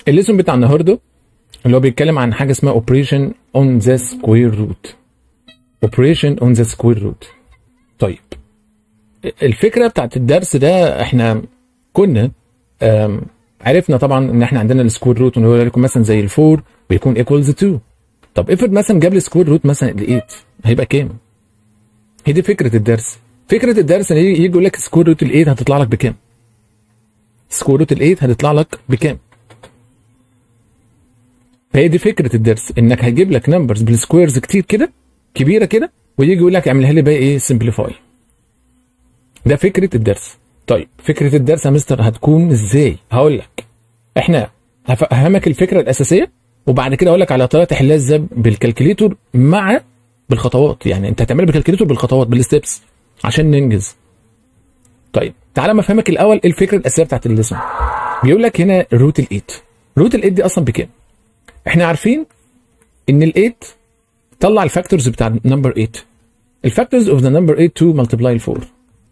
الليسون بتاع النهارده اللي هو بيتكلم عن حاجه اسمها اوبريشن اون ذا سكوير روت اوبريشن اون ذا سكوير روت طيب الفكره بتاعت الدرس ده احنا كنا آم، عرفنا طبعا ان احنا عندنا السكوير روت ونقول لكم مثلا زي الفور بيكون ايكوالز 2 طب افرض مثلا جاب لي سكوير روت مثلا ال 8 هيبقى كام؟ هي دي فكره الدرس فكره الدرس ان يجي يقول لك سكوير روت ال 8 هتطلع لك بكام؟ سكوير روت ال 8 هتطلع لك بكام؟ فهي دي فكره الدرس انك هيجيب لك نمبرز بالسكويرز كتير كده كبيره كده ويجي يقول لك اعملها لي بقى ايه سمبليفاي ده فكره الدرس طيب فكره الدرس يا مستر هتكون ازاي هقول لك احنا هفهمك الفكره الاساسيه وبعد كده اقول لك على طريقه تحلها ازاي بالكالكوليتور مع بالخطوات يعني انت هتعملها بالكالكوليتور بالخطوات بالستبس عشان ننجز طيب تعالى ما افهمك الاول ايه الفكره الاساسيه بتاعت الليسون بيقول لك هنا روت ال 8 روت ال 8 دي اصلا بكام احنا عارفين ان ال 8 طلع الفاكتورز بتاع نمبر 8 الفاكتورز اوف ذا نمبر 8 2 ملتبلاي ال 4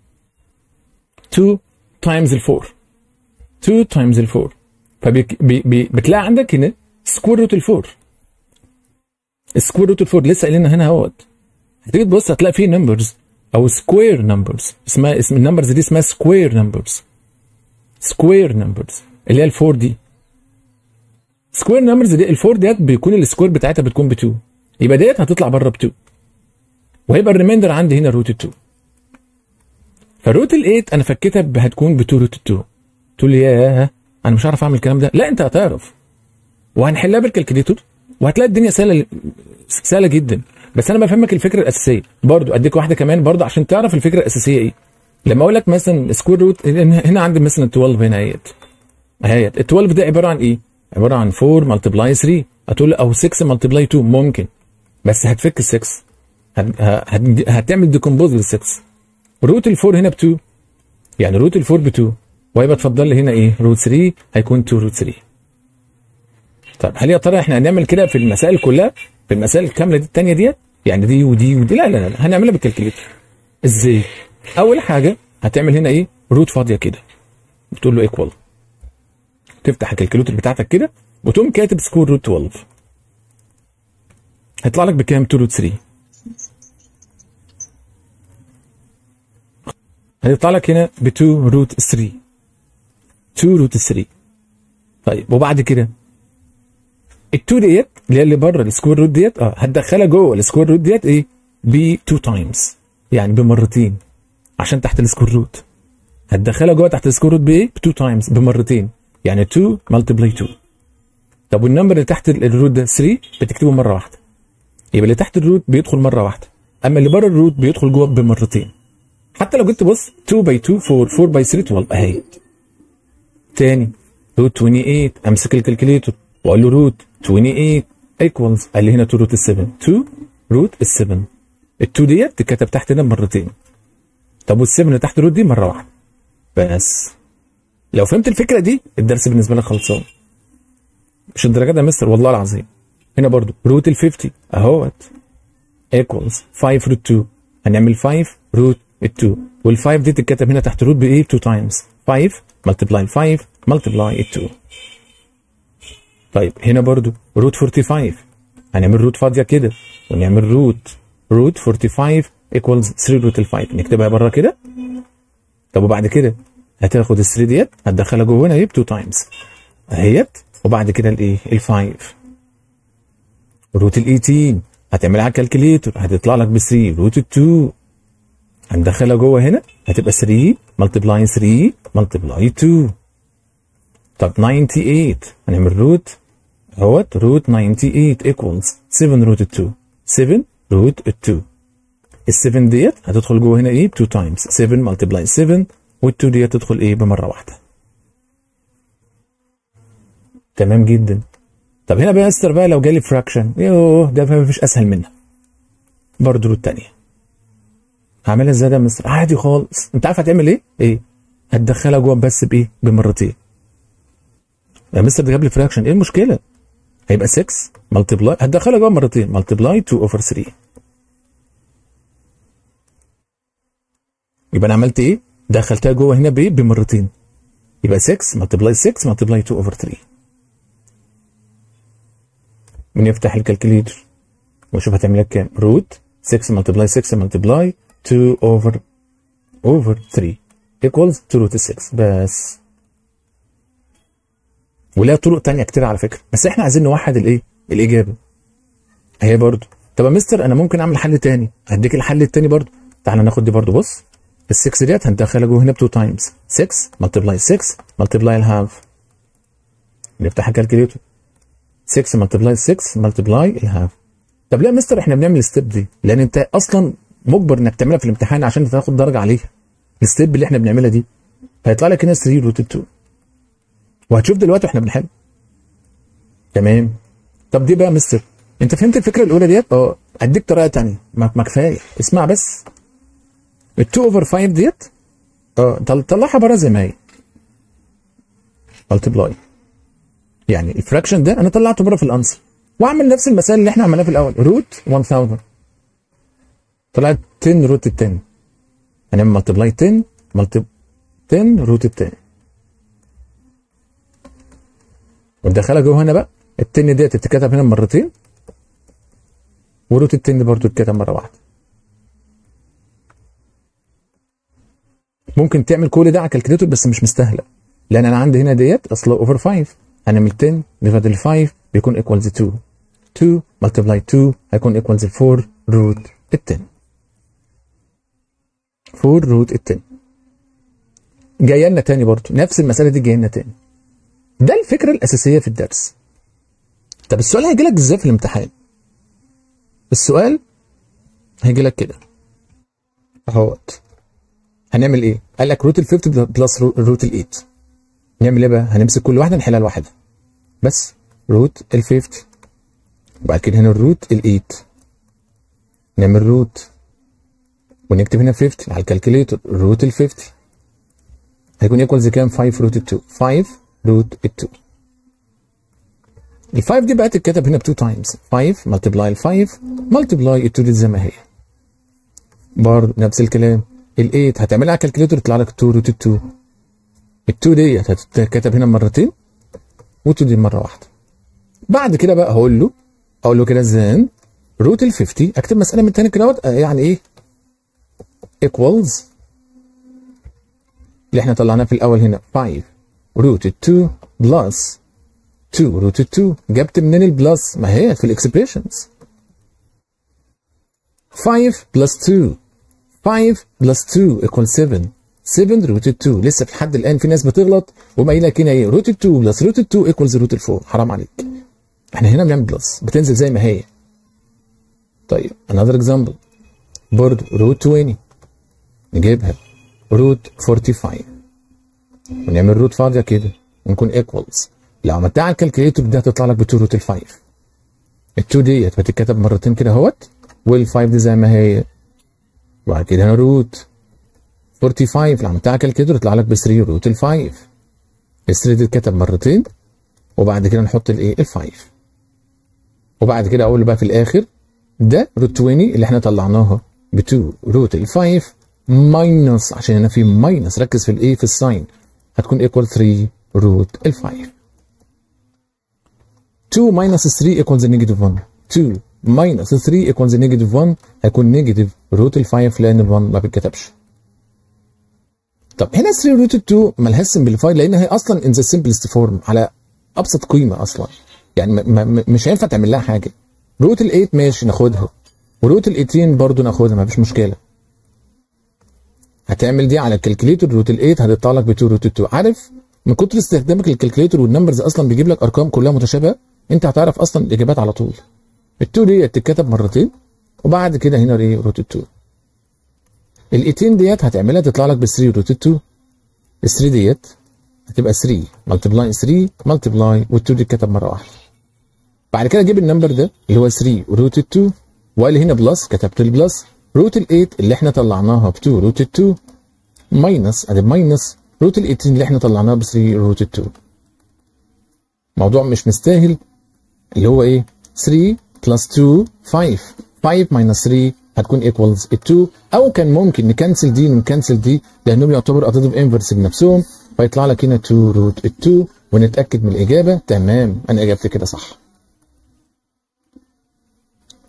2 تايمز ال 4 2 تايمز ال 4 فبتلاقي عندك هنا سكوير روت ال 4 السكوير روت ال 4 لسه قايلينها هنا اهوت هتيجي تبص هتلاقي فيه نمبرز او سكوير نمبرز اسمها اسم النمبرز دي اسمها سكوير نمبرز سكوير نمبرز اللي هي ال 4 دي سكوير نمبرز دي ال 4 ديت بيكون السكوير بتاعتها بتكون ب 2 يبقى ديت هتطلع بره ب 2 وهيبقى الريميندر عندي هنا روت 2 فروت ال 8 انا فكيتها ب- هتكون ب 2 روت 2 تقول لي ياه انا مش عارف اعمل الكلام ده لا انت هتعرف وهنحلها بالكالكوليتور وهتلاقي الدنيا سهله سهله جدا بس انا بفهمك الفكره الاساسيه برضو اديك واحده كمان برضو عشان تعرف الفكره الاساسيه ايه لما اقول لك مثلا سكوير روت هنا عندي مثلا 12 هنا اهيت اهيت ال 12 ده عباره عن ايه؟ عباره عن 4 ملتبلاي 3 هتقول لي او 6 ملتبلاي 2 ممكن بس هتفك ال 6 هت... هت... هتعمل ديكومبوز لل 6 روت ال 4 هنا ب 2 يعني روت ال 4 ب 2 وهيبقى اتفضل لي هنا ايه؟ روت 3 هيكون 2 روت 3 طب هل يا ترى احنا هنعمل كده في المسائل كلها؟ في المسائل الكامله دي الثانيه ديت؟ يعني دي ودي ودي لا لا لا, لا. هنعملها بالكالكوليتر ازاي؟ اول حاجه هتعمل هنا ايه؟ روت فاضيه كده بتقول له ايكوال تفتح الكالكوليتر بتاعتك كده وتقوم كاتب سكور روت 12 هيطلع لك بكام 2 روت 3 هيطلع لك هنا ب 2 روت 3 2 روت 3 طيب وبعد كده ال 2 ديت اللي هي اللي بره السكوير روت ديت اه هتدخلها جوه السكوير روت ديت ايه ب 2 تايمز يعني بمرتين عشان تحت السكوير روت هتدخلها جوه تحت السكوير روت بايه ب 2 تايمز بمرتين يعني 2 ملتبلاي 2 طب والنمبر اللي تحت ال- الروت ده 3 بتكتبه مره واحده يبقى اللي تحت الروت بيدخل مره واحده اما اللي بره الروت بيدخل جوه بمرتين حتى لو جيت تبص 2 باي 2 4 4 باي 3 12 اهي تاني روت 28 امسك الكالكوليتور واقول له روت 28 ايكوالز قال لي هنا 2 روت 7 2 روت 7 ال 2 ديت تتكتب تحت هنا مرتين طب وال 7 اللي تحت الروت دي مره واحده بس لو فهمت الفكره دي الدرس بالنسبه لك خلصان مش الدرجات ده يا مستر والله العظيم هنا برضو روت ال 50 اهوت ايكوالز 5 روت 2 هنعمل 5 روت ال 2 وال 5 دي تتكتب هنا تحت روت بايه 2 تايمز 5 ملتبلاي 5 ملتبلاي 2 طيب هنا برضو روت 45 هنعمل روت فاضيه كده ونعمل روت روت 45 ايكوالز 3 روت ال 5 نكتبها بره كده طب وبعد كده هتاخد ال 3 ديت هتدخلها جوه هنا ايه 2 تايمز اهيت وبعد كده الايه ال 5 روت ال 18 هتعملها على الكالكوليتور هتطلع لك ب 3 روت ال 2 هندخلها جوه هنا هتبقى 3 ملتبلاي 3 ملتبلاي 2 طب 98 هنعمل روت اهوت روت 98 ايكوالز 7 روت 2 7 روت 2 ال 7 ديت هتدخل جوه هنا ايه 2 تايمز 7 ملتبلاي 7 وال 2 ديت تدخل ايه بمره واحده تمام جدا طب هنا بقى يا مستر بقى لو جالي فراكشن يوه ده ما فيش اسهل منها برضه روت تانية هعملها ازاي ده يا مستر عادي خالص انت عارف هتعمل ايه ايه هتدخلها جوه بس بايه بمرتين يا مستر ده جاب لي فراكشن ايه المشكله هيبقى 6 ملتبلاي هتدخلها جوه مرتين ملتبلاي 2 اوفر 3 يبقى انا عملت ايه دخلتها جوه هنا بايه بمرتين يبقى 6 ملتبلاي 6 ملتبلاي 2 اوفر 3 ونفتح الكالكوليتر ونشوف هتعمل لك كام روت 6 ملتبلاي 6 ملتبلاي 2 اوفر اوفر 3 equals 2 روت 6 بس ولها طرق تانية كتير على فكرة بس احنا عايزين نوحد الايه الإجابة هي برضو طب يا مستر انا ممكن اعمل حل تاني هديك الحل التاني برضو تعالى ناخد دي برضو بص ال 6 ديت هندخلها جوه هنا ب 2 تايمز 6 ملتبلاي 6 ملتبلاي الهاف نفتح الكالكوليتر 6 ملتبلاي 6 ملتبلاي الهاف طب ليه يا مستر احنا بنعمل الستيب دي لان انت اصلا مجبر انك تعملها في الامتحان عشان تاخد درجه عليها الستيب اللي احنا بنعملها دي هيطلع لك هنا 3 روت 2 وهتشوف دلوقتي واحنا بنحل تمام طب دي بقى يا مستر انت فهمت الفكره الاولى ديت اه اديك طريقه ثانيه ما ما كفايه اسمع بس ال 2 اوفر 5 ديت اه طل- طلعها بره زي ما هي ملتبلاي يعني الفراكشن ده انا طلعته بره في الانسر واعمل نفس المسائل اللي احنا عملناها في الاول روت 1000 طلعت 10 روت 10 هنعمل ملتبلاي 10 ملتب 10 روت 10 وندخلها جوه هنا بقى ال 10 ديت بتتكتب هنا مرتين وروت ال 10 برضه تتكتب مره واحده ممكن تعمل كل ده على الكالكوليتور بس مش مستاهله لان انا عندي هنا ديت اصلا اوفر 5 هنعمل 10 ديفايد 5 بيكون ايكوالز 2 2 ملتبلاي 2 هيكون ايكوالز 4 روت ال 10 4 روت ال 10 جايه لنا تاني برضه نفس المساله دي جايه لنا تاني ده الفكره الاساسيه في الدرس طب السؤال هيجي لك ازاي في الامتحان السؤال هيجي لك كده اهوت هنعمل ايه قال لك روت ال 50 بلس روت ال 8 نعمل ايه بقى هنمسك كل واحده نحلها لوحدها بس روت ال 50 وبعد كده هنا الروت ال 8 نعمل روت ونكتب هنا 50 على الكالكوليتر روت ال 50 هيكون ايكوالز كام 5 روت 2 5 روت 2 ال 5 دي بقى تتكتب هنا ب 2 تايمز 5 ملتبلاي ال 5 ملتبلاي ال 2 دي زي ما هي برضه نفس الكلام ال 8 هتعملها على الكالكوليتر يطلع لك 2 روت 2 ال 2 ديت هتتكتب هنا مرتين و2 دي مره واحده بعد كده بقى هقول له اقول له كده زين روت ال 50 اكتب مساله من تاني كده اهوت، آه، يعني ايه equals اللي احنا طلعناه في الاول هنا 5 روت 2 بلس 2 روت 2 جبت منين البلس ما هي في الاكسبريشنز 5 بلس 2 5 بلس 2 equals 7 7 روت 2 لسه في لحد الان في ناس بتغلط وما قايل لك هنا ايه روت 2 بلس روت 2 equals روت 4 حرام عليك احنا هنا بنعمل بلس بتنزل زي ما هي طيب another example برضه روت 20 نجيبها روت 45 ونعمل روت فاضيه كده ونكون ايكوالز لو عملتها على الكالكوليتور دي هتطلع لك ب 2 روت ال 5 ال 2 ديت بتتكتب مرتين كده اهوت وال 5 دي زي ما هي وبعد كده هنا روت 45 لو عملتها على الكالكوليتور يطلع لك ب 3 روت ال 5 ال 3 دي اتكتب مرتين وبعد كده نحط الايه ال 5 وبعد كده اقول بقى في الاخر ده روت 20 اللي احنا طلعناها ب 2 روت ال 5 ماينس عشان هنا في ماينس ركز في الايه في الساين هتكون ايكوال 3 روت ال 5 2 ماينس 3 ايكوالز نيجاتيف 1 2 ماينس 3 ايكوالز نيجاتيف 1 هيكون نيجاتيف روت ال 5 لان ال 1 ما بيتكتبش طب هنا 3 روت 2 مالهاش سمبليفاي لان هي اصلا ان ذا سمبلست فورم على ابسط قيمه اصلا يعني ما ما مش هينفع تعمل لها حاجه روت ال 8 ماشي ناخدها وروت ال 18 برضه ناخدها ما فيش مشكله هتعمل دي على الكالكوليتور روت ال 8 هتطلع لك ب 2 روت 2 عارف من كتر استخدامك للكالكوليتور والنمبرز اصلا بيجيب لك ارقام كلها متشابهه انت هتعرف اصلا الاجابات على طول ال 2 دي تتكتب مرتين وبعد كده هنا ايه روت 2 ال 18 ديت هتعملها تطلع لك ب 3 روت 2 ال 3 ديت هتبقى 3 ملتبلاي 3 ملتبلاي وال 2 دي اتكتب مره واحده بعد كده جيب النمبر ده اللي هو 3 روت 2 وقال هنا بلس كتبت البلس روت ال 8 اللي احنا طلعناها ب 2 روت 2 ماينس ادي ماينس روت ال 18 اللي احنا طلعناها ب 3 روت 2 موضوع مش مستاهل اللي هو ايه 3 بلس 2 5 5 ماينس 3 هتكون ايكوالز 2 او كان ممكن نكنسل دي ونكنسل دي لانهم يعتبر اديتيف انفرس بنفسهم فيطلع لك هنا 2 روت 2 ونتاكد من الاجابه تمام انا اجابتي كده صح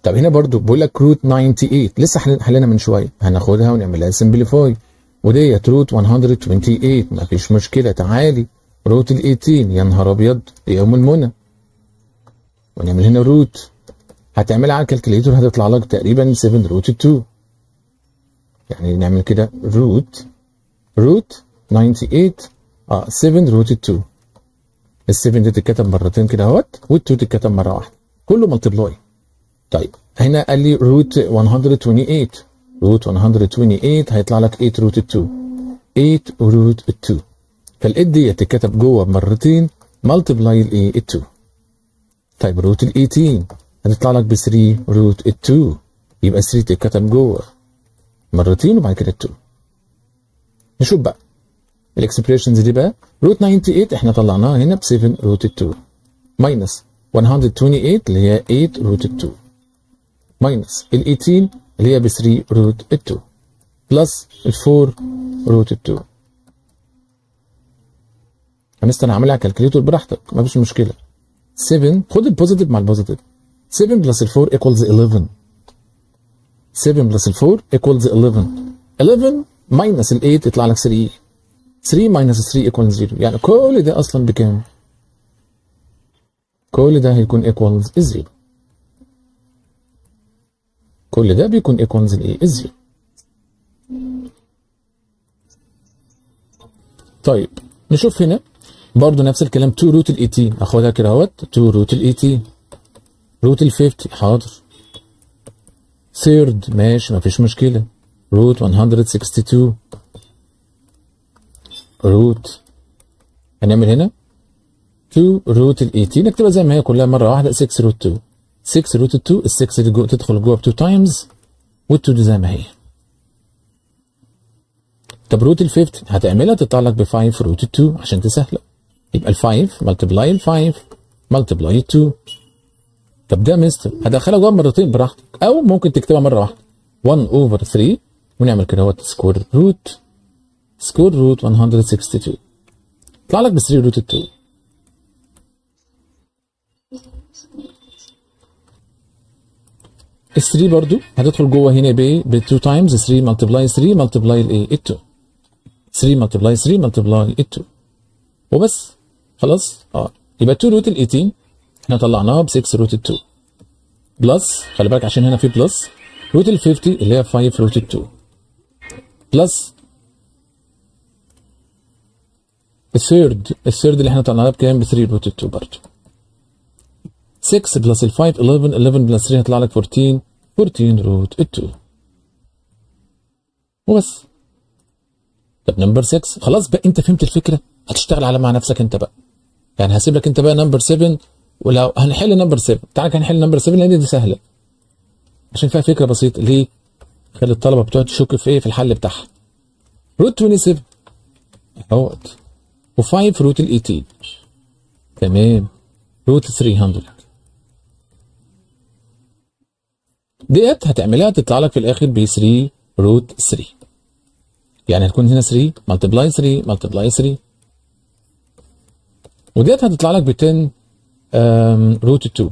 طب هنا برضو بقول لك روت 98 لسه حل- حلنا من شويه هناخدها ونعملها سمبليفاي وديت روت 128 مفيش مشكله تعالي روت ال 18 يا نهار ابيض يوم المنى ونعمل هنا روت هتعملها على الكالكوليتور هتطلع لك تقريبا 7 روت 2 يعني نعمل كده روت روت 98 اه 7 روت 2 ال 7 دي تتكتب مرتين كده اهوت وال 2 تتكتب مره واحده كله ملتبلاي طيب هنا قال لي روت 128 روت 128 هيطلع لك 8 روت 2 8 روت 2 فال دي تتكتب جوه مرتين ملتبلاي الايه ال 2 طيب روت ال 18 هتطلع لك ب 3 روت 2 يبقى 3 تتكتب جوه مرتين وبعد كده 2 نشوف بقى الاكسبريشنز دي بقى روت 98 احنا طلعناها هنا ب 7 روت 2 ماينس 128 اللي هي 8 روت 2 ماينس ال 18 اللي هي ب 3 روت 2 بلس ال 4 روت 2 هنستنى اعملها على الكالكوليتور براحتك مفيش مشكله 7 خد البوزيتيف مع البوزيتيف 7 بلس ال 4 equals 11 7 بلس ال 4 equals 11 11 ماينس ال 8 يطلع لك 3 3 ماينس 3 equals 0 يعني كل ده اصلا بكام؟ كل ده هيكون equals 0 كل ده بيكون equals الايه؟ الزيرو طيب نشوف هنا برضو نفس الكلام 2 روت ال 18 اخدها كده اهوت 2 روت ال 18 روت ال 50 حاضر ثيرد ماشي مفيش مشكلة روت 162 روت هنعمل هنا 2 روت ال 18 نكتبها زي ما هي كلها مرة واحدة 6 روت 2 6 روت 2 ال 6 دي جوه تدخل جوه ب 2 تايمز وال 2 دي زي ما هي طب روت ال 50 هتعملها تطلع لك ب 5 روت 2 عشان تسهل يبقى ال 5 ملتبلاي ال 5 ملتبلاي 2 طب ده مستر هدخلها جوه مرتين براحتك او ممكن تكتبها مره واحده 1 اوفر 3 ونعمل كده اهوت سكوير روت سكوير روت 162 يطلع لك ب 3 روت 2 ال 3 برضو هتدخل جوه هنا ب ب 2 تايمز 3 ملتبلاي 3 ملتبلاي الايه ال 2 3 ملتبلاي 3 ملتبلاي ال 2 وبس خلاص اه يبقى 2 روت ال 18 احنا طلعناها ب 6 روت 2 بلس خلي بالك عشان هنا في بلس روت ال 50 اللي هي 5 روت 2 بلس الثيرد الثيرد اللي احنا طلعناها بكام ب 3 روت 2 برضه 6 بلس ال 5 11 11 بلس 3 هيطلع لك 14 14 روت 2 وبس طب نمبر 6 خلاص بقى انت فهمت الفكره هتشتغل على مع نفسك انت بقى يعني هسيب لك انت بقى نمبر 7 ولو هنحل نمبر 7 تعالى هنحل نمبر 7 لان دي سهله عشان فيها فكره بسيطه ليه خلي الطلبه بتوع تشك في ايه في الحل بتاعها روت 27 اهوت و5 روت ال 18 تمام روت 300 ديت هتعملها تطلع لك في الاخر ب 3 روت 3 يعني هتكون هنا 3 ملتبلاي 3 ملتبلاي 3 وديت هتطلع لك ب 10 روت 2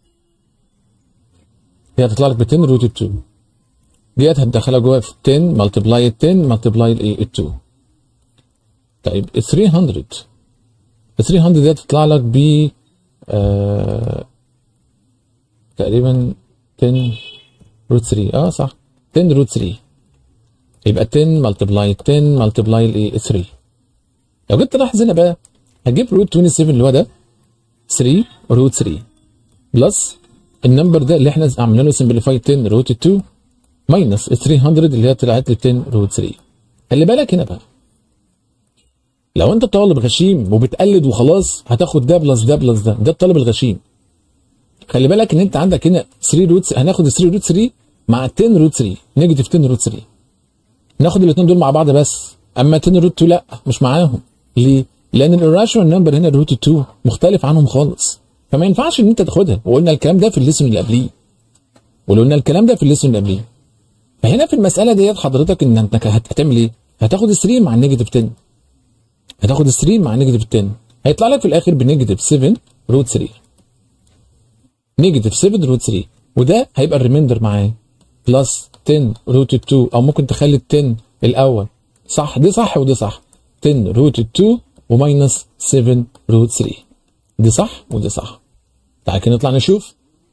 هي هتطلع لك ب 10 روت 2 ديت هتدخلها جوه في 10 ملتبلاي 10 ملتبلاي الايه 2 طيب ال 300 ال 300 ديت هتطلع لك ب آه تقريبا 10 روت 3 اه صح 10 روت 3 يبقى 10 ملتبلاي 10 ملتبلاي الايه 3 لو جيت تلاحظ هنا بقى هتجيب روت 27 اللي هو ده 3 روت 3 بلس النمبر ده اللي احنا عملنا له سمبليفاي 10 روت 2 ماينس ال 300 اللي هي طلعت لي 10 روت 3 خلي بالك هنا بقى لو انت طالب غشيم وبتقلد وخلاص هتاخد ده بلس ده بلس ده ده الطالب الغشيم خلي بالك ان انت عندك هنا 3 روت هناخد ال 3 روت 3 مع 10 روت 3 نيجاتيف 10 روت 3 ناخد الاثنين دول مع بعض بس اما 10 روت 2 لا مش معاهم ليه؟ لان الراشونال نمبر هنا روت 2 مختلف عنهم خالص فما ينفعش ان انت تاخدها وقلنا الكلام ده في الليسون اللي قبليه وقلنا الكلام ده في الليسون اللي قبليه فهنا في المساله ديت حضرتك ان انت هتعمل ايه؟ هتاخد ال 3 مع النيجاتيف 10 هتاخد ال 3 مع النيجاتيف 10 هيطلع لك في الاخر بنيجاتيف 7 روت 3 نيجاتيف 7 روت 3 وده هيبقى الريميندر معاه بلس 10 روت 2 او ممكن تخلي ال 10 الاول صح دي صح ودي صح 10 روت 2 وماينس 7 روت 3 دي صح ودي صح تعالى كده نطلع نشوف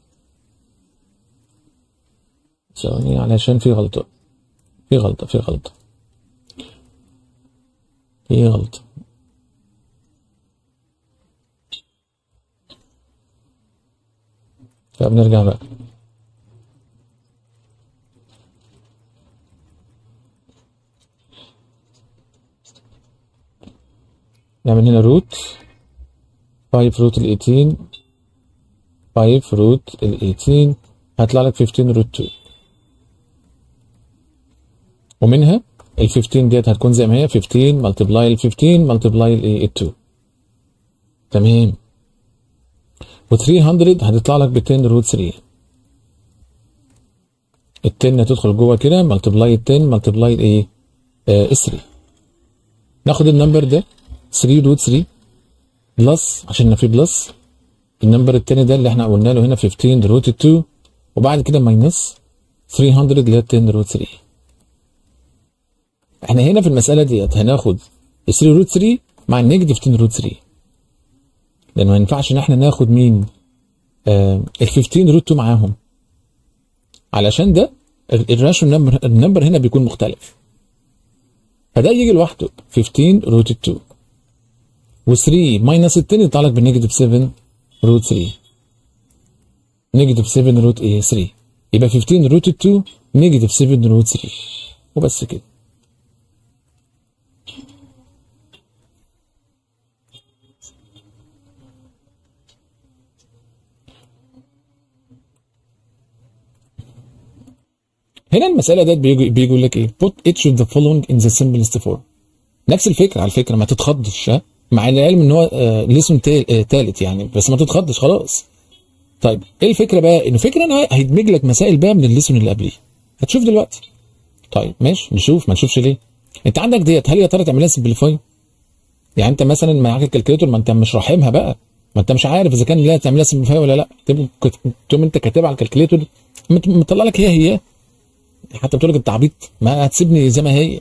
ثواني علشان في غلطة في غلطة في غلطة في غلطة طب نرجع بقى نعمل هنا روت 5 روت ال 18 5 روت ال 18 هيطلع لك 15 روت 2 ومنها ال 15 ديت هتكون زي ما هي 15 ملتبلاي ال 15 ملتبلاي ال 2 تمام و 300 هتطلع لك ب 10 روت 3 ال 10 هتدخل جوه كده ملتبلاي ال 10 ملتبلاي الايه؟ آه 3 ناخد النمبر ده 3 روت 3 بلس عشان في بلس النمبر التاني ده اللي احنا قلنا له هنا 15 روت 2 وبعد كده ماينس 300 اللي هي 10 روت 3 احنا هنا في المسألة ديت هناخد 3 روت 3 مع النيجاتيف 10 روت 3 لأن ما ينفعش إن احنا ناخد مين آه ال 15 روت 2 معاهم علشان ده الراشيو النمبر النمبر هنا بيكون مختلف فده يجي لوحده 15 روت 2 و3 ماينس ال 10 يطلع لك بالنيجاتيف 7 روت 3 نيجاتيف 7 روت ايه 3 يبقى 15 روت 2 نيجاتيف 7 روت 3 وبس كده هنا المسألة ديت بيجي بيقول لك ايه put each of the following in the simplest form نفس الفكرة على فكرة ما تتخضش ها مع العلم ان هو آه ليسون تالت يعني بس ما تتخضش خلاص طيب ايه الفكرة بقى انه فكرة انه هيدمج لك مسائل بقى من الليسون اللي قبليه هتشوف دلوقتي طيب ماشي نشوف ما نشوفش ليه انت عندك ديت هل يا ترى تعملها سمبليفاي يعني انت مثلا معاك الكالكوليتور ما انت مش راحمها بقى ما انت مش عارف اذا كان لا تعملها سمبليفاي ولا لا تقوم انت كاتبها على الكالكوليتور مطلع لك هي هي حتى بتقول لك انت عبيط ما هتسيبني زي ما هي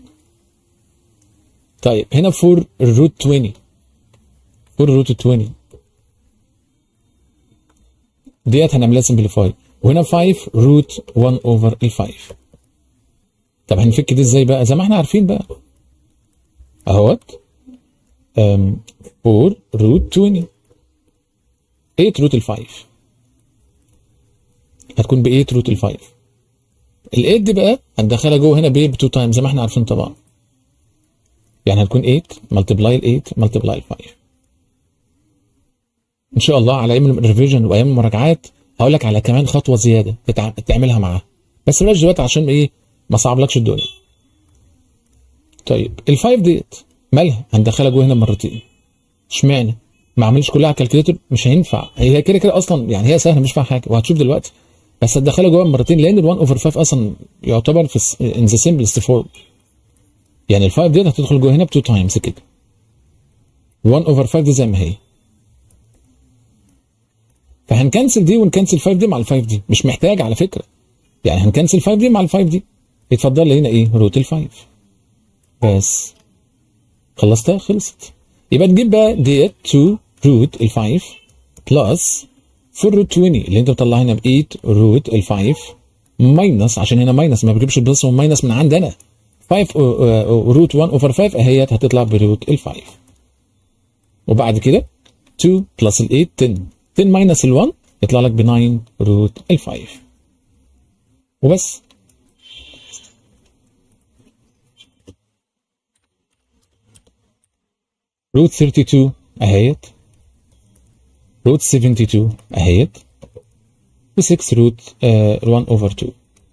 طيب هنا 4 الروت 20 4 روت 20 ديت هنعملها سمبليفاي وهنا 5 روت 1 اوفر ال 5 طب هنفك دي ازاي بقى زي ما احنا عارفين بقى اهوت 4 روت 20 8 روت ال 5 هتكون ب 8 روت ال 5 ال 8 دي بقى هندخلها جوه هنا ب 2 تايم زي ما احنا عارفين طبعا يعني هتكون 8 ملتبلاي ال 8 ملتبلاي ال 5 ان شاء الله على ايام الريفيجن وايام المراجعات هقول لك على كمان خطوه زياده بتع... تعملها معاها بس بلاش دلوقتي عشان ايه ما صعبلكش الدنيا طيب ال 5 ديت مالها هندخلها جوه هنا مرتين اشمعنى ما اعملش كلها على الكالكوليتور مش هينفع هي كده كده اصلا يعني هي سهله مش فيها حاجه وهتشوف دلوقتي بس هتدخلها جوه مرتين لان ال 1 اوفر 5 اصلا يعتبر في ان ذا سمبلست فورم يعني ال 5 ديت هتدخل جوه هنا ب 2 تايمز كده 1 اوفر 5 دي زي ما هي فهنكنسل دي ونكنسل 5 دي مع ال 5 دي مش محتاج على فكره يعني هنكنسل 5 دي مع ال 5 دي يتفضل لي هنا ايه روت ال 5 بس خلصتها خلصت يبقى تجيب بقى ديت 2 روت ال 5 بلس 4 روت 20 اللي انت مطلعها هنا ب 8 روت ال 5 ماينس عشان هنا ماينس ما بجيبش بلس وماينس من عند انا 5 روت 1 اوفر 5 اهيت هتطلع بروت ال 5 وبعد كده 2 بلس ال 8 10 10 ماينس ال 1 يطلع لك ب 9 روت ال 5 وبس روت 32 اهيت روت 72 اهيت و6 روت 1 اوفر 2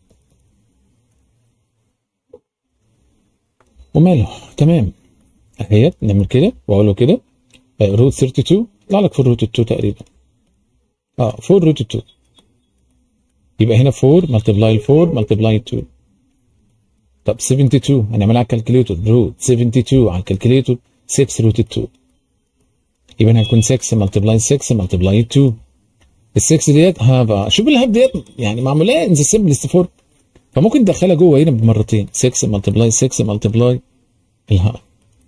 وماله تمام اهيت نعمل كده واقول له كده روت 32 يطلع لك 4 روت 2 تقريبا اه 4 روت 2 يبقى هنا 4 ملتبلاي 4 ملتبلاي 2 طب 72 هنعملها على الكالكوليتور روت 72 على الكالكوليتور 6 روت 2 يبقى هنا هتكون 6 ملتبلاي 6 ملتبلاي 2 ال6 ديت هاف شوف الهاف ديت يعني معموله ان ذا سمبلست فورم فممكن تدخلها جوه هنا بمرتين 6 ملتبلاي 6 ملتبلاي الهاف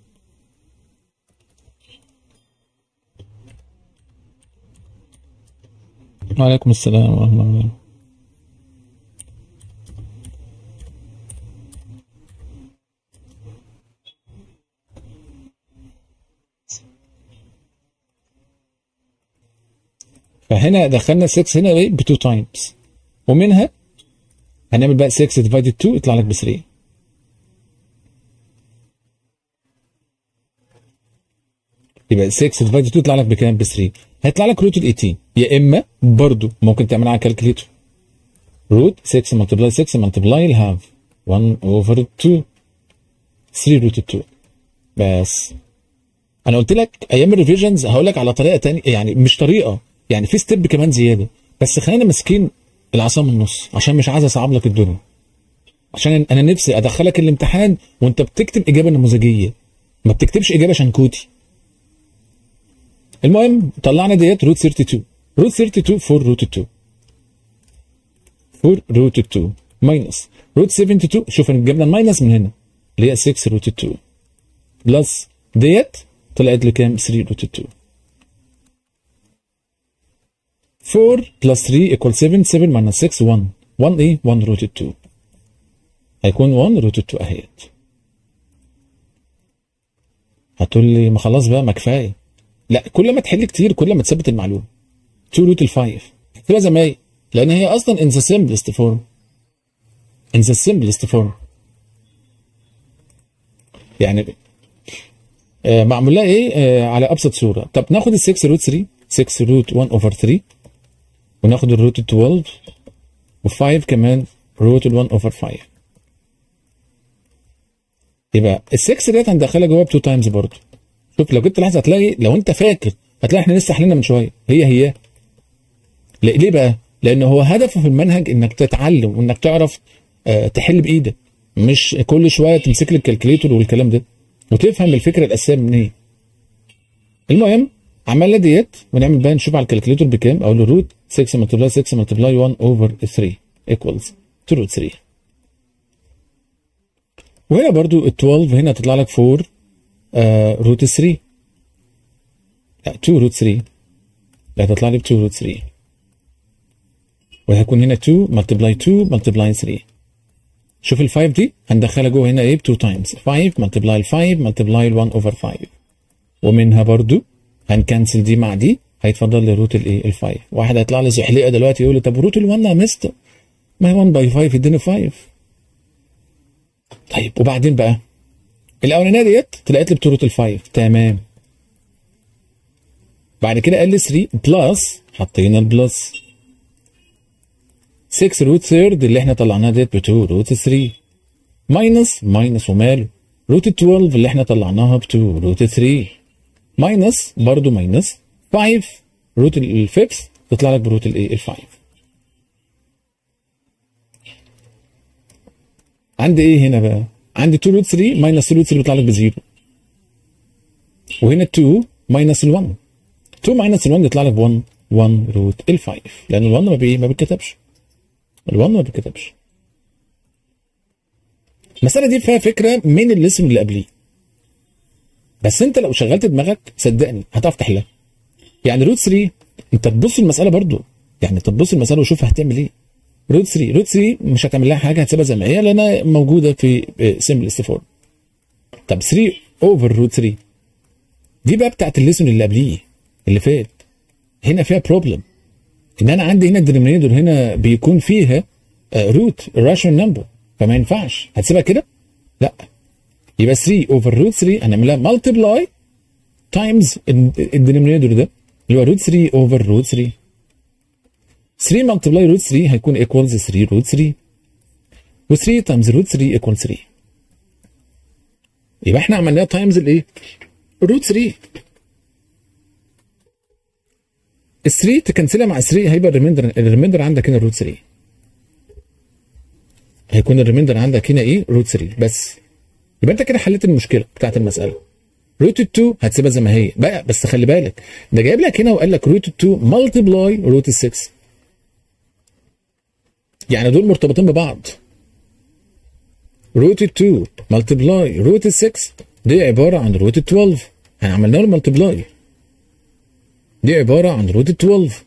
وعليكم السلام ورحمة الله فهنا دخلنا 6 هنا ايه ب 2 تايمز ومنها هنعمل بقى 6 ديفايدد 2 يطلع لك ب 3 يبقى 6 ديفايدد 2 يطلع لك بكام ب 3 هيطلع لك روت ال 18 يا اما برضو ممكن تعملها على كالكليتور روت 6 ملتبلاي 6 ملتبلاي الهاف 1 اوفر 2 3 روت 2 بس انا قلت لك ايام الريفيجنز هقول لك على طريقه ثانيه يعني مش طريقه يعني في ستيب كمان زياده بس خلينا ماسكين العصا من النص عشان مش عايز اصعب لك الدنيا عشان انا نفسي ادخلك الامتحان وانت بتكتب اجابه نموذجيه ما بتكتبش اجابه شنكوتي المهم طلعنا ديت روت 32 روت 32 4 روت 2 4 روت 2 ماينس روت 72 شوف انا جبنا الماينس من هنا اللي هي 6 روت 2 بلس ديت طلعت لي كام 3 روت 2 4 بلس 3 ايكوال 7 7 ماينس 6 1 1 ايه 1 روت 2 هيكون 1 روت 2 اهيت هتقول لي ما خلاص بقى ما كفايه لا كل ما تحل كتير كل ما تثبت المعلومه 2 روت ال 5 تبقى زي ما هي لان هي اصلا ان ذا simplest form in the simplest form يعني آه معمول لها ايه آه على ابسط صوره طب ناخد ال 6 روت 3 6 روت 1 اوفر 3 وناخد الروت 12 و5 كمان روت ال 1 اوفر 5 يبقى ال 6 ديت هندخلها جوه ب 2 تايمز برضه شوف لو كنت تلاحظ هتلاقي لو انت فاكر هتلاقي احنا لسه حلينا من شويه هي هي ليه بقى؟ لان هو هدفه في المنهج انك تتعلم وانك تعرف اه تحل بايدك مش كل شويه تمسك لي الكالكليتور والكلام ده وتفهم الفكره الاساسيه من ايه المهم عملنا ديت ونعمل بقى نشوف على الكالكليتور بكام اقول له روت 6 ملتبلاي 6 ملتبلاي 1 اوفر 3 ايكوالز 2 روت 3 وهنا برضو ال 12 هنا تطلع لك 4 آه روت 3 لا 2 روت 3 لا تطلع لي ب 2 روت 3 وهيكون هنا 2 ملتبلاي 2 ملتبلاي 3 شوف ال 5 دي هندخلها جوه هنا ايه ب 2 تايمز 5 ملتبلاي ال 5 ملتبلاي ال 1 اوفر 5 ومنها برضو هنكنسل دي مع دي هيتفضل لي روت الايه ال 5 واحد هيطلع لي زحليقه دلوقتي يقول لي طب روت ال 1 يا مستر ما هي 1 باي 5 يديني 5 طيب وبعدين بقى الاولانيه ديت طلعت لي بروت ال 5 تمام بعد كده قال لي 3 بلس حطينا البلس 6 روت ثيرد اللي احنا طلعناها ديت ب 2 روت 3 ماينس ماينس وماله روت 12 اللي احنا طلعناها ب 2 روت 3 ماينس برضه ماينس 5 روت الفيفث تطلع لك بروت الايه ال 5 عندي ايه هنا بقى عندي 2 روت 3 ماينس 2 روت 3 بيطلع لك بزيرو وهنا 2 ماينس ال 1 2 ماينس ال 1 يطلع لك ب 1 1 روت ال 5 لان ال 1 ما بي ما بيتكتبش ال 1 ما بيتكتبش المسألة دي فيها فكرة من الاسم اللي قبليه بس انت لو شغلت دماغك صدقني هتعرف تحلها يعني روت 3 انت تبص المسألة برضو يعني تبص المسألة وشوف هتعمل ايه روت 3 روت 3 مش هتعمل لها حاجة هتسيبها زي ما هي لانها موجودة في سمبل استفور طب 3 اوفر روت 3 دي بقى بتاعت الليسون اللي قبليه اللي فات هنا فيها بروبلم ان انا عندي هنا الدينومينيتور هنا بيكون فيها روت راشنال نمبر فما ينفعش هتسيبها كده؟ لا يبقى 3 اوفر روت 3 هنعملها مالتبلاي تايمز الدينومينيتور ده اللي هو روت 3 اوفر روت 3 3 مالتبلاي روت 3 هيكون ايكوالز 3 روت 3 و3 تايمز روت 3 ايكوال 3 يبقى احنا عملناها تايمز الايه؟ روت 3 ال 3 تكنسلها مع 3 هيبقى الريميندر الريميندر عندك هنا روت 3 هيكون الريميندر عندك هنا ايه؟ روت 3 بس يبقى انت كده حليت المشكله بتاعت المساله روت 2 هتسيبها زي ما هي بقى بس خلي بالك ده جايب لك هنا وقال لك روت 2 ملتبلاي روت 6 يعني دول مرتبطين ببعض روت 2 ملتبلاي روت 6 دي عباره عن روت 12 احنا عملنا له ملتبلاي دي عباره عن روت 12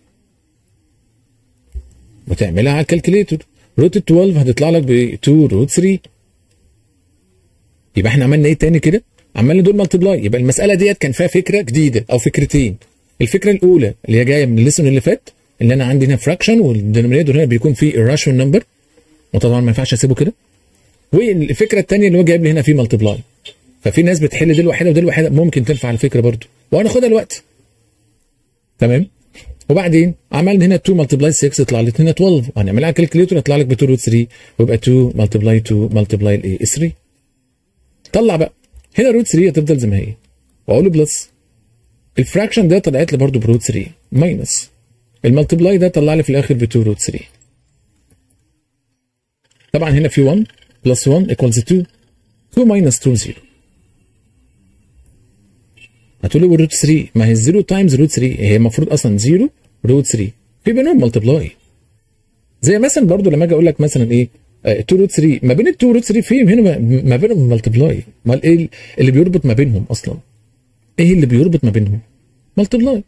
وتعملها على الكالكوليتور روت 12 هتطلع لك ب 2 روت 3 يبقى احنا عملنا ايه تاني كده؟ عملنا دول ملتبلاي يبقى المساله ديت كان فيها فكره جديده او فكرتين الفكره الاولى اللي هي جايه من الليسون اللي فات ان انا عندي هنا فراكشن والدينومينيتور هنا بيكون فيه الراشيو نمبر وطبعا ما ينفعش اسيبه كده والفكره الثانيه اللي هو جايب لي هنا فيه ملتبلاي ففي ناس بتحل دي الوحيده ودي الوحيده ممكن تنفع الفكره برضو وهناخدها دلوقتي تمام وبعدين عملنا هنا 2 ملتبلاي 6 يطلع لي هنا 12 وهنعملها على الكالكوليتور يطلع لك ب 2 روت 3 ويبقى 2 ملتبلاي 2 ملتبلاي الايه 3 طلع بقى هنا روت 3 هتفضل زي ما هي واقول له بلس الفراكشن ده طلعت لي برضو بروت 3 ماينس الملتبلاي ده طلع لي في الاخر ب 2 روت 3 طبعا هنا في 1 بلس 1 ايكوالز 2 2 ماينس 2 0 هتقول لي روت 3 ما هي 0 تايمز روت 3 هي المفروض اصلا 0 روت 3 في بينهم ملتبلاي زي مثلا برضو لما اجي اقول لك مثلا ايه 2 روت 3 ما بين ال 2 روت 3 في هنا ما بينهم ملتبلاي امال ايه اللي بيربط ما بينهم اصلا ايه اللي بيربط ما بينهم ملتبلاي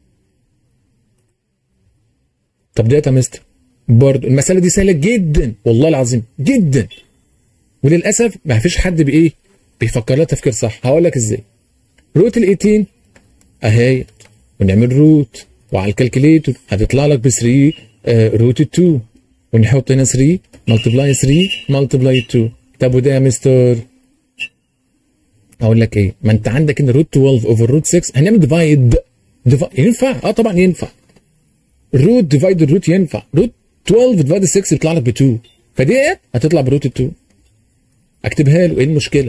طب ده يا مستر برضه المساله دي سهله جدا والله العظيم جدا وللاسف ما فيش حد بايه بيفكر لها تفكير صح هقول لك ازاي روت ال 18 اهي ونعمل روت وعلى الكالكوليتور هتطلع لك ب 3 آه روت 2 ونحط هنا 3 ملتبلاي 3 ملتبلاي 2 طب وده يا مستر اقول لك ايه ما انت عندك هنا روت 12 اوفر روت 6 هنعمل ديفايد ينفع اه طبعا ينفع الروت ديفايد الروت ينفع روت 12 ديفايد 6 يطلع لك ب 2 فديت هتطلع بروت 2 اكتبها له ايه المشكله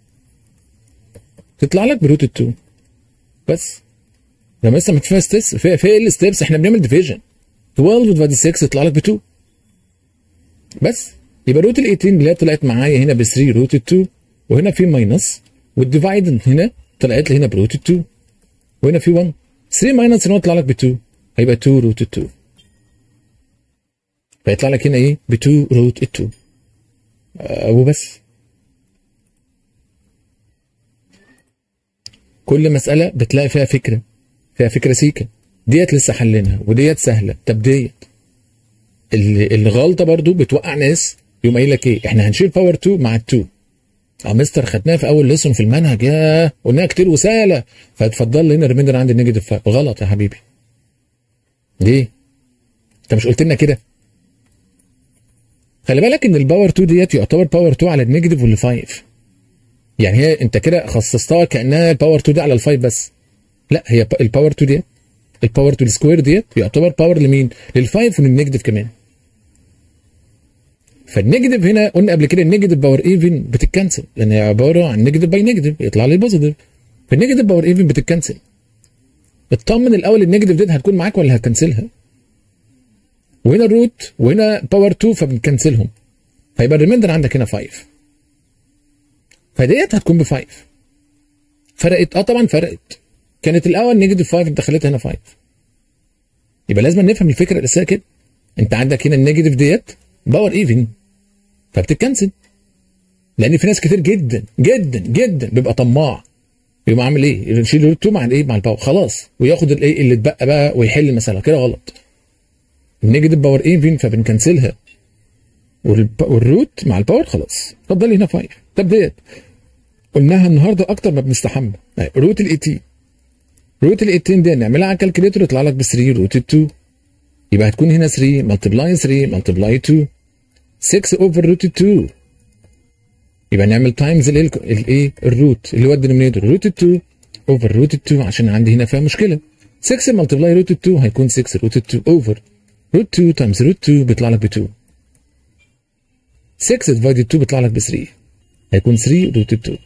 تطلع لك بروت 2 بس لما لسه ما فيها ستيبس فيها فيها الستيبس احنا بنعمل ديفيجن 12 ديفايد 6 يطلع لك ب 2 بس يبقى روت ال 18 اللي هي طلعت معايا هنا ب 3 روت 2 وهنا في ماينس والديفايد هنا طلعت لي هنا بروت 2 وهنا في 1 3 ماينس هنا يطلع لك ب 2 هيبقى 2 روت 2 فيطلع لك هنا ايه ب 2 روت 2 آه وبس كل مسألة بتلاقي فيها فكرة فيها فكرة سيكة ديت لسه حلينها وديت سهلة طب ديت الغلطة برضو بتوقع ناس يقوم قايل لك ايه احنا هنشيل باور 2 مع ال 2 اه مستر خدناها في اول ليسون في المنهج يا قلناها كتير وسهله فاتفضل لي هنا الريميندر عندي نيجاتيف 5 غلط يا حبيبي ليه؟ انت مش قلت لنا كده؟ خلي بالك ان الباور 2 ديت يعتبر باور 2 على النيجاتيف وال 5 يعني هي انت كده خصصتها كانها الباور 2 دي على ال 5 بس لا هي الباور 2 ديت الباور 2 السكوير ديت يعتبر باور لمين؟ لل 5 وللنيجاتيف كمان فالنيجاتيف هنا قلنا قبل كده النيجاتيف باور ايفن بتتكنسل لان هي عباره عن نيجاتيف باي نيجاتيف يطلع لي بوزيتيف فالنيجاتيف باور ايفن بتتكنسل اطمن الاول النيجاتيف ديت هتكون معاك ولا هتكنسلها وهنا الروت وهنا باور 2 فبنكنسلهم فيبقى الريميندر عندك هنا 5 فديت هتكون ب 5 فرقت اه طبعا فرقت كانت الاول نيجاتيف 5 انت خليتها هنا 5 يبقى لازم نفهم الفكره الاساسيه كده انت عندك هنا النيجاتيف ديت باور ايفن فبتتكنسل لان في ناس كتير جدا جدا جدا بيبقى طماع يقوم عامل ايه؟ يشيل الروت 2 مع الايه؟ مع الباور خلاص وياخد الايه اللي اتبقى بقى ويحل المساله كده غلط. النيجاتيف باور ايفن فبنكنسلها والروت مع الباور خلاص اتفضلي هنا 5 طب ديت قلناها النهارده اكتر ما بنستحمى روت ال 18 روت ال 18 دي نعملها على الكالكوليتر يطلع لك ب 3 روت 2 يبقى هتكون هنا 3 ملتبلاي 3 ملتبلاي 2 6 اوفر روت 2 يبقى نعمل تايمز الايه الروت اللي هو الدينومينيتور روت 2 اوفر روت 2 عشان عندي هنا فيها مشكله 6 ملتبلاي روت 2 هيكون 6 روت 2 اوفر روت 2 تايمز روت 2 بيطلع لك ب 2 6 ديفايدد 2 بيطلع لك ب 3 هيكون 3 روت 2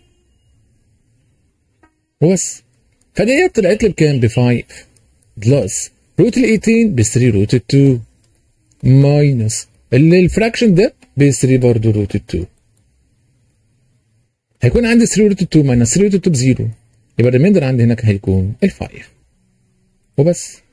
وبس فديت طلعت لي بكام؟ ب 5 بلس روت ال 18 ب 3 روت 2 ماينس اللي الفراكشن ده ب 3 برضه روت 2 هيكون عندي 3 روت 2 ماينس 3 روت 2 بزيرو يبقى الريميندر عندي هناك هيكون ال 5 وبس